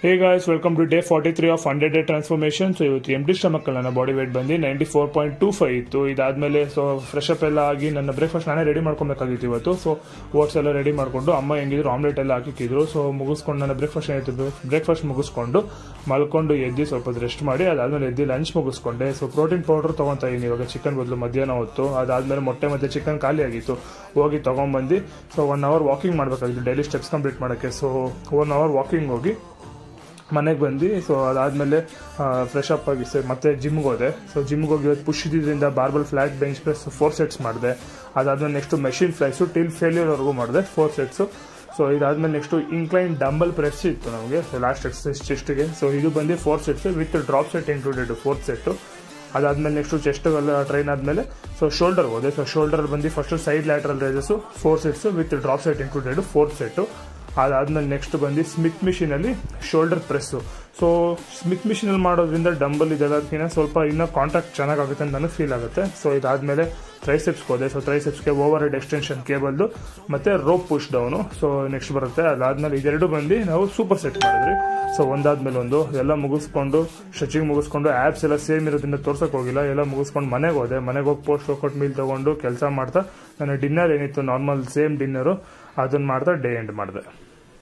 hey guys welcome to day forty three of hundred day transformation so ಇವತ್ತು empty stomach ನನ್ನ body weight ಬಂದು ninety four point two five ಇತ್ತು ಇದಾದ್ಮೇಲೆ so fresh up ಎಲ್ಲ ಆಗಿ ನನ್ನ breakfast ನಾನೇ ರೆಡಿ ಮಾಡ್ಕೊಬೇಕಾಗಿತ್ತು ಇವತ್ತು ಸೊ ಓಟ್ಸ್ ಎಲ್ಲ ರೆಡಿ ಮಾಡಿಕೊಂಡು ಅಮ್ಮ ಹೆಂಗಿದ್ರು ಆಮ್ಲೆಟ್ ಎಲ್ಲ ಹಾಕಿಕ್ಕಿದ್ರು ಸೊ ಮುಗಿಸ್ಕೊಂಡು ನನ್ನ ಬ್ರೇಕ್ಫಾಸ್ಟ್ ಏನಿತ್ತು ಬ್ರೇಕ್ಫಾಸ್ಟ್ ಮುಗಿಸ್ಕೊಂಡು ಮಲ್ಕೊಂಡು ಎದ್ದು ಸ್ವಲ್ಪ ಹೊತ್ತು ರೆಸ್ಟ್ ಮಾಡಿ ಅದಾದ್ಮೇಲೆ ಎದ್ದು ಲಂಚ್ ಮುಗಿಸ್ಕೊಂಡೆ ಸೊ ಪ್ರೋಟೀನ್ ಪೌಡರ್ ತೊಗೊತಾ ಇದೀನಿ ಇವಾಗ ಚಿಕನ್ ಬದಲು ಮಧ್ಯಾಹ್ನ ಹೊತ್ತು ಅದಾದ್ಮೇಲೆ ಮೊಟ್ಟೆ ಮತ್ತು ಚಿಕನ್ ಖಾಲಿ ಆಗಿತ್ತು ಹೋಗಿ ತೊಗೊಂಬಂದು ಸೊ ಒನ್ ಅವರ್ ವಾಕಿಂಗ್ ಮಾಡಬೇಕಾಗಿತ್ತು ಡೈಲಿ ಸ್ಟೆಪ್ಸ್ ಕಂಪ್ಲೀಟ್ ಮಾಡೋಕ್ಕೆ ಸೊ ಒನ್ ಅವರ್ ವಾಕಿಂಗ್ ಹೋಗಿ ಮನೆಗೆ ಬಂದು ಸೊ ಅದಾದಮೇಲೆ ಫ್ರೆಶ್ ಅಪ್ ಆಗಿ ಸರ್ ಮತ್ತೆ ಜಿಮ್ಗೆ ಹೋದೆ ಸೊ ಜಿಮ್ಗೆ ಹೋಗಿ ಇವತ್ತು ಪುಷ್ ಇದ್ದಿದ್ದರಿಂದ barbell flat bench press four sets ಮಾಡಿದೆ ಅದಾದಮೇಲೆ ನೆಕ್ಸ್ಟು ಮೆಷಿನ್ ಫ್ಲೈಸು ಟಿಲ್ ಫೇಲ್ಯೂರ್ವರೆಗೂ ಮಾಡಿದೆ ಫೋರ್ ಸೆಟ್ಸು ಸೊ ಇದಾದ್ಮೇಲೆ ನೆಕ್ಸ್ಟು ಇನ್ಕ್ಲೈನ್ ಡಂಬಲ್ ಪ್ರೆಸ್ ಇತ್ತು ನಮಗೆ ಸೊ ಲಾಸ್ಟ್ ಎಕ್ಸಸೈಸ್ ಚೆಸ್ಟ್ಗೆ ಸೊ ಇದು ಬಂದು four sets with drop set included fourth set ಅದಾದ್ಮೇಲೆ ನೆಕ್ಸ್ಟು ಚೆಸ್ಟ್ಗೆಲ್ಲ ಟ್ರೈನ್ ಆದಮೇಲೆ ಸೊ ಶೋಲ್ಡರ್ ಹೋದೆ ಸೊ ಶೋಲ್ಡರ್ ಬಂದು first side lateral raises four sets with drop set included fourth set ಅದಾದ್ಮೇಲೆ ನೆಕ್ಸ್ಟ್ ಬಂದು Smith ಮಿಷಿನಲ್ಲಿ shoulder press so Smith ಮಿಷಿನಲ್ಲಿ ಮಾಡೋದ್ರಿಂದ dumbbell ಇದೆಲ್ಲದಕ್ಕಿಂತ ಸ್ವಲ್ಪ ಇನ್ನೂ ಕಾಂಟ್ಯಾಕ್ಟ್ ಚೆನ್ನಾಗಾಗುತ್ತೆ ಅಂತ ನನಗೆ ಫೀಲ್ ಆಗುತ್ತೆ ಸೊ ಇದಾದಮೇಲೆ ಟ್ರೈಸೆಪ್ಸ್ಗೆ ಹೋದೆ ಸೊ ಟ್ರೈಸೆಪ್ಸ್ಗೆ ಓವರ್ ಹೆಡ್ ಎಕ್ಸ್ಟೆನ್ಷನ್ ಕೇಬಲ್ದು ಮತ್ತು rope push down so next ಬರುತ್ತೆ ಅದಾದಮೇಲೆ ಇದೆರಡು ಬಂದು ನಾವು ಸೂಪರ್ ಸೆಟ್ ಮಾಡಿದ್ರಿ ಸೊ ಒಂದಾದ್ಮೇಲೆ ಒಂದು ಎಲ್ಲ ಮುಗಿಸ್ಕೊಂಡು ಸ್ಟ್ರೆಚಿಂಗ್ ಮುಗಿಸ್ಕೊಂಡು ಆ್ಯಪ್ಸ್ ಎಲ್ಲ ಸೇಮ್ ಇರೋದ್ರಿಂದ ತೋರ್ಸೋಕೆ ಹೋಗಿಲ್ಲ ಎಲ್ಲ ಮುಗಿಸ್ಕೊಂಡು ಮನೆಗೆ ಹೋದೆ ಮನೆಗೆ ಹೋಗಿ ಪೋಸ್ಟ್ ವರ್ಕೌಟ್ ಮೀಲ್ ತೊಗೊಂಡು ಕೆಲಸ ಮಾಡ್ತಾ ನನ್ನ ಡಿನ್ನರ್ ಏನಿತ್ತು ನಾರ್ಮಲ್ ಸೇಮ್ ಡಿನ್ನರು ಅದನ್ನು ಮಾಡ್ತಾ ಡೇ ಎಂಡ್ ಮಾಡಿದೆ